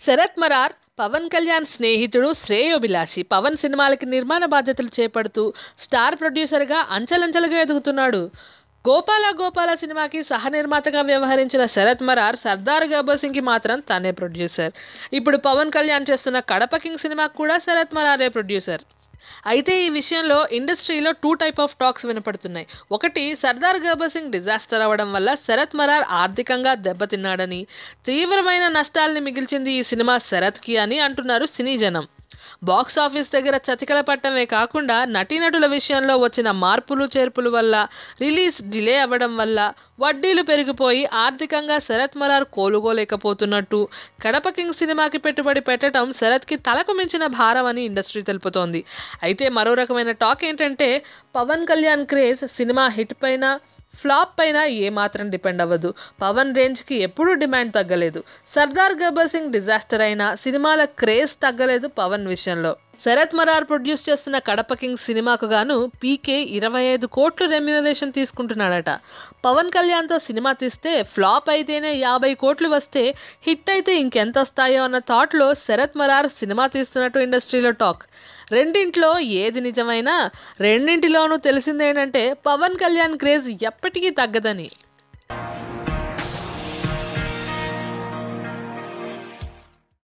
శరత్ మరార్ పవన్ కళ్యాణ్ స్నేహితుడు శ్రేయోభిలాషి పవన్ సినిమాలకి నిర్మాణ బాధ్యతలు చేపడుతూ స్టార్ ప్రొడ్యూసర్గా అంచెలంచెలుగా ఎదుగుతున్నాడు గోపాల గోపాల సినిమాకి సహనిర్మాతగా వ్యవహరించిన శరత్ మరార్ సర్దార్ గబ్బర్ సింగ్కి మాత్రం తనే ప్రొడ్యూసర్ ఇప్పుడు పవన్ కళ్యాణ్ చేస్తున్న కడప కింగ్ సినిమాకి కూడా శరత్ మరారే ప్రొడ్యూసర్ అయితే ఈ విషయంలో ఇండస్ట్రీలో టూ టైప్ ఆఫ్ టాక్స్ వినపడుతున్నాయి ఒకటి సర్దార్ గబ్బర్ సింగ్ డిజాస్టర్ అవ్వడం వల్ల శరత్ మరార్ ఆర్థికంగా దెబ్బతిన్నాడని తీవ్రమైన నష్టాల్ని మిగిల్చింది ఈ సినిమా శరత్కి అని అంటున్నారు సినీ జనం బాక్స్ ఆఫీస్ దగ్గర చతికల పట్టమే కాకుండా నటీనటుల విషయంలో వచ్చిన మార్పులు చేర్పుల వల్ల రిలీజ్ డిలే అవ్వడం వల్ల వడ్డీలు పెరిగిపోయి ఆర్థికంగా శరత్ మరార్ కోలుకోలేకపోతున్నట్టు కడప కింగ్ సినిమాకి పెట్టుబడి పెట్టడం శరత్కి తలకు మించిన భారం అని ఇండస్ట్రీ తెలుపుతోంది అయితే మరో రకమైన టాక్ ఏంటంటే Pawan Kalyan craze cinema hit పైన ఫ్లాప్ పైన ఏమాత్రం డిపెండ్ అవ్వదు పవన్ రేంజ్కి ఎప్పుడూ డిమాండ్ తగ్గలేదు సర్దార్ గబ్బర్ సింగ్ డిజాస్టర్ అయినా సినిమాల క్రేజ్ తగ్గలేదు పవన్ విషయంలో శరత్ మరార్ ప్రొడ్యూస్ చేస్తున్న కడప కింగ్ సినిమాకు గాను పీకే ఇరవై ఐదు కోట్లు రెమ్యునరేషన్ తీసుకుంటున్నాడట పవన్ కళ్యాణ్తో సినిమా తీస్తే ఫ్లాప్ అయితేనే యాభై కోట్లు వస్తే హిట్ అయితే ఇంకెంత వస్తాయో అన్న థాట్లో శరత్ మరార్ సినిమా తీస్తున్నట్టు ఇండస్ట్రీలో టాక్ రెండింట్లో ఏది నిజమైనా రెండింటిలోనూ తెలిసిందేంటంటే పవన్ కళ్యాణ్ క్రేజ్ ఎప్పటికీ తగ్గదని